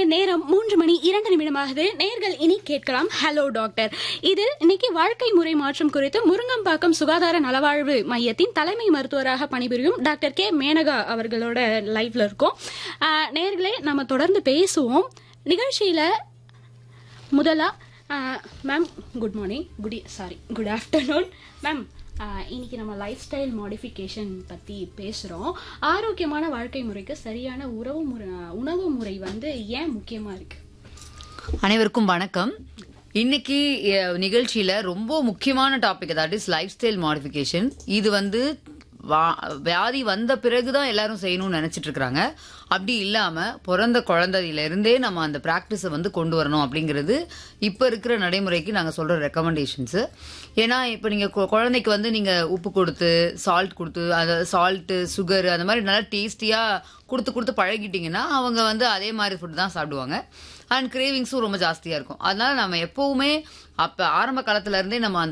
நேரம் மூன்று மணி இரண்டு நிமிடமாகுது நேர்கள் இனி கேட்கலாம் ஹலோ டாக்டர் இதில் இன்னைக்கு வாழ்க்கை முறை மாற்றம் குறித்து முருங்கம்பாக்கம் சுகாதார நலவாழ்வு மையத்தின் தலைமை மருத்துவராக பணிபுரியும் டாக்டர் கே மேனகா அவர்களோட லைவ்ல இருக்கோம் ஆஹ், நேர்களே நம்ம தொடர்ந்து பேசுவோம் நிகழ்ச்சியில முதலா ma'am good morning good sorry good afternoon ma'am இன்னைக்கு நம்ம லைஃப் ஸ்டைல் மாடிஃபிகேஷன் பற்றி பேசுகிறோம் ஆரோக்கியமான வாழ்க்கை முறைக்கு சரியான உறவு முறை உணவு முறை வந்து ஏன் முக்கியமாக இருக்கு அனைவருக்கும் வணக்கம் இன்னைக்கு அஹ், நிகழ்ச்சியில ரொம்ப முக்கியமான topic that is lifestyle modification இது வந்து வா- வியாதி வந்த பிறகுதான் எல்லாரும் செய்யணும்னு நினைச்சிட்டு இருக்காங்க அப்படி இல்லாம பிறந்த குழந்தையில இருந்தே நம்ம அந்த பிராக்டிஸை வந்து கொண்டு வரணும் அப்படிங்கிறது இப்ப இருக்கிற நடைமுறைக்கு நாங்க சொல்ற ரெக்கமெண்டேஷன்ஸ் ஏன்னா இப்ப நீங்க கு- குழந்தைக்கு வந்து நீங்க உப்பு கொடுத்து சால்ட் கொடுத்து அந்த சால்ட் சுகர் அந்த மாதிரி நல்லா டேஸ்டியா கொடுத்து கொடுத்து பழகிட்டீங்கன்னா அவங்க வந்து அதே மாதிரி ஃபுட் தான் சாப்பிடுவாங்க அண்ட் கிரேவிங்ஸும் ரொம்ப ஜாஸ்தியா இருக்கும் அதனால நம்ம எப்பவுமே அப்ப ஆரம்ப காலத்துல இருந்தே நம்ம அந்த